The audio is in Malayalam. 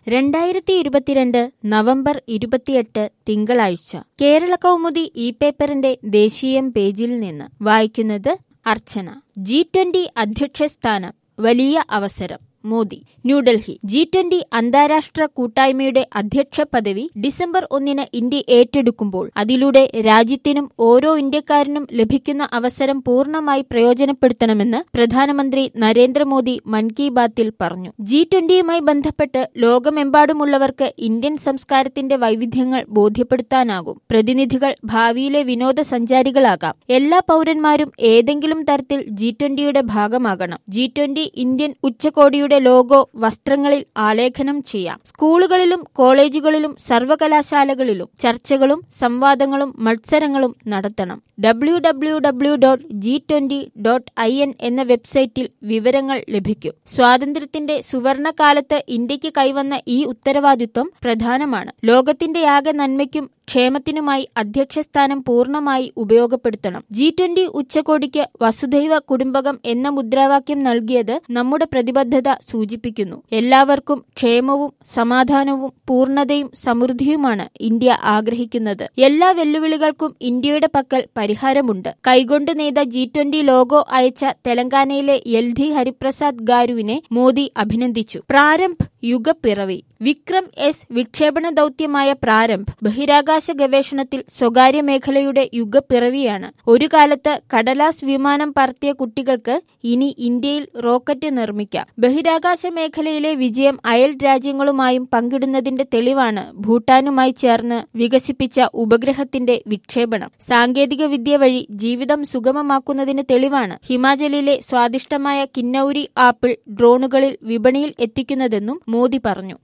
രണ്ടായിരത്തി ഇരുപത്തിരണ്ട് നവംബർ ഇരുപത്തിയെട്ട് തിങ്കളാഴ്ച കേരള കൗമുദി ഇ പേപ്പറിന്റെ ദേശീയം പേജിൽ നിന്ന് വായിക്കുന്നത് അർച്ചന ജി ട്വന്റി അധ്യക്ഷ സ്ഥാനം വലിയ അവസരം മോദി ന്യൂഡൽഹി ജി ട്വന്റി അന്താരാഷ്ട്ര കൂട്ടായ്മയുടെ അധ്യക്ഷ പദവി ഡിസംബർ ഒന്നിന് ഇന്ത്യ ഏറ്റെടുക്കുമ്പോൾ അതിലൂടെ രാജ്യത്തിനും ഓരോ ഇന്ത്യക്കാരനും ലഭിക്കുന്ന അവസരം പൂർണ്ണമായി പ്രയോജനപ്പെടുത്തണമെന്ന് പ്രധാനമന്ത്രി നരേന്ദ്രമോദി മൻ കി ബാത്തിൽ പറഞ്ഞു ജി ട്വന്റിയുമായി ബന്ധപ്പെട്ട് ലോകമെമ്പാടുമുള്ളവർക്ക് ഇന്ത്യൻ സംസ്കാരത്തിന്റെ വൈവിധ്യങ്ങൾ ബോധ്യപ്പെടുത്താനാകും പ്രതിനിധികൾ ഭാവിയിലെ വിനോദസഞ്ചാരികളാകാം എല്ലാ പൌരന്മാരും ഏതെങ്കിലും തരത്തിൽ ജി ട്വന്റിയുടെ ഭാഗമാകണം ജി ട്വന്റി ഇന്ത്യൻ ഉച്ചകോടിയുടെ ലോഗോ വസ്ത്രങ്ങളിൽ ആലേഖനം ചെയ്യാം സ്കൂളുകളിലും കോളേജുകളിലും സർവകലാശാലകളിലും ചർച്ചകളും സംവാദങ്ങളും മത്സരങ്ങളും നടത്തണം W W W dot G twenty dot I N എന്ന വെബ്സൈറ്റിൽ വിവരങ്ങൾ ലഭിക്കും സ്വാതന്ത്ര്യത്തിന്റെ സുവർണകാലത്ത് ഇന്ത്യക്ക് കൈവന്ന ഈ ഉത്തരവാദിത്വം പ്രധാനമാണ് ലോകത്തിന്റെയാകെ നന്മയ്ക്കും ക്ഷേമത്തിനുമായി അധ്യക്ഷസ്ഥാനം പൂർണ്ണമായി ഉപയോഗപ്പെടുത്തണം ജി ട്വന്റി ഉച്ചകോടിക്ക് വസുധൈവ കുടുംബകം എന്ന മുദ്രാവാക്യം നൽകിയത് നമ്മുടെ പ്രതിബദ്ധത സൂചിപ്പിക്കുന്നു എല്ലാവർക്കും ക്ഷേമവും സമാധാനവും പൂർണ്ണതയും സമൃദ്ധിയുമാണ് ഇന്ത്യ ആഗ്രഹിക്കുന്നത് എല്ലാ വെല്ലുവിളികൾക്കും ഇന്ത്യയുടെ പക്കൽ പരിഹാരമുണ്ട് കൈകൊണ്ട് നെയ്ത ജി ട്വന്റി ലോഗോ അയച്ച തെലങ്കാനയിലെ എൽധി ഹരിപ്രസാദ് ഗാരുവിനെ മോദി അഭിനന്ദിച്ചു പ്രാരംഭ് യുഗപ്പിറവി വിക്രം എസ് വിക്ഷേപണ ദൌത്യമായ പ്രാരംഭ് ബഹിരാകാശ ഗവേഷണത്തിൽ സ്വകാര്യ മേഖലയുടെ യുഗപ്പിറവിയാണ് ഒരു കാലത്ത് കടലാസ് വിമാനം പറത്തിയ കുട്ടികൾക്ക് ഇനി ഇന്ത്യയിൽ റോക്കറ്റ് നിർമ്മിക്കാം ബഹിരാകാശ മേഖലയിലെ വിജയം അയൽ രാജ്യങ്ങളുമായും പങ്കിടുന്നതിന്റെ തെളിവാണ് ഭൂട്ടാനുമായി ചേർന്ന് വികസിപ്പിച്ച ഉപഗ്രഹത്തിന്റെ വിക്ഷേപണം സാങ്കേതിക വിദ്യ വഴി ജീവിതം സുഗമമാക്കുന്നതിന് തെളിവാണ് ഹിമാചലിലെ സ്വാദിഷ്ടമായ കിന്നൌരി ആപ്പിൾ ഡ്രോണുകളിൽ വിപണിയിൽ എത്തിക്കുന്നതെന്നും മോദി പറഞ്ഞു